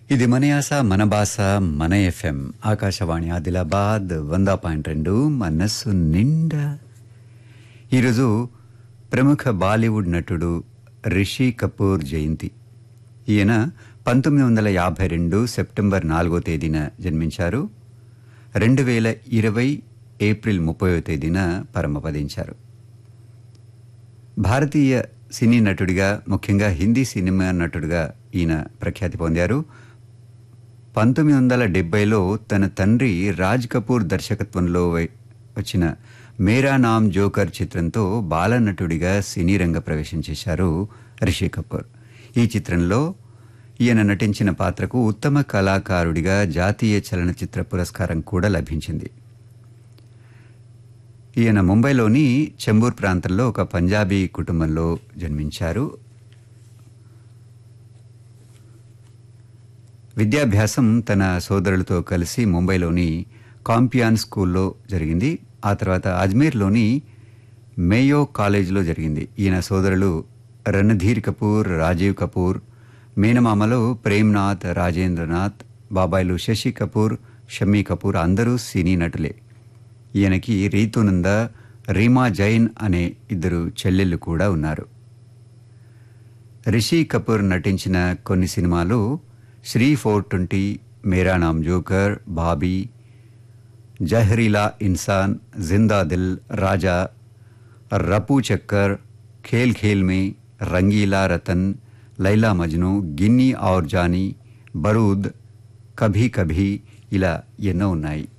ఇది మన యాస మన భాష మన ఎఫ్ఎం ఆకాశవాణి ఆదిలాబాద్ వంద పాయింట్ రెండు మనస్సు నిండా ఈరోజు ప్రముఖ బాలీవుడ్ నటుడు రిషి కపూర్ జయంతి ఈయన పంతొమ్మిది వందల యాభై రెండు సెప్టెంబర్ నాలుగో తేదీన జన్మించారు రెండు వేల ఇరవై ఏప్రిల్ ముప్పయో తేదీన పరమపదించారు భారతీయ సినీ నటుడిగా ముఖ్యంగా హిందీ సినిమా నటుడిగా ఈయన ప్రఖ్యాతి పొందారు పంతొమ్మిది వందల డెబ్బైలో తన తండ్రి రాజ్ కపూర్ దర్శకత్వంలో వై- వచ్చిన మేరా నామ్ జోకర్ చిత్రంతో బాలనటుడిగా సినీ రంగ ప్రవేశం చేశారు రిషి కపూర్ ఈ చిత్రంలో ఈయన నటించిన పాత్రకు ఉత్తమ కళాకారుడిగా జాతీయ చలనచిత్ర పురస్కారం కూడా లభించింది ఈయన ముంబైలోని చెంబూర్ ప్రాంతంలో ఒక పంజాబీ కుటుంబంలో జన్మించారు విద్యాభ్యాసం తన సోదరులతో కలిసి ముంబైలోని కాంపియాన్ స్కూల్లో జరిగింది ఆ తర్వాత అజ్మీర్లోని మేయో కాలేజీలో జరిగింది ఈయన సోదరులు రణధీర్ కపూర్ రాజీవ్ కపూర్ మేనమామలో ప్రేమ్నాథ్ రాజేంద్రనాథ్ బాబాయిలు శశి కపూర్ షమ్మీ కపూర్ అందరూ సినీ నటులే ఈయనకి రీతునంద రీమా జైన్ అనే ఇద్దరు చెల్లెళ్ళు కూడా ఉన్నారు రిషి కపూర్ నటించిన కొన్ని సినిమాలు Shri four twenty Mera Naam Joker Bobby Zehreela Insaan Zinda Dil Raja Raffoo Chakkar Khel Khel Mein Rangeela Rattan Laila Majnu Ginny aur Johnny Barood Kabhi Kabhi ఇలా ఎన్నో ఉన్నాయి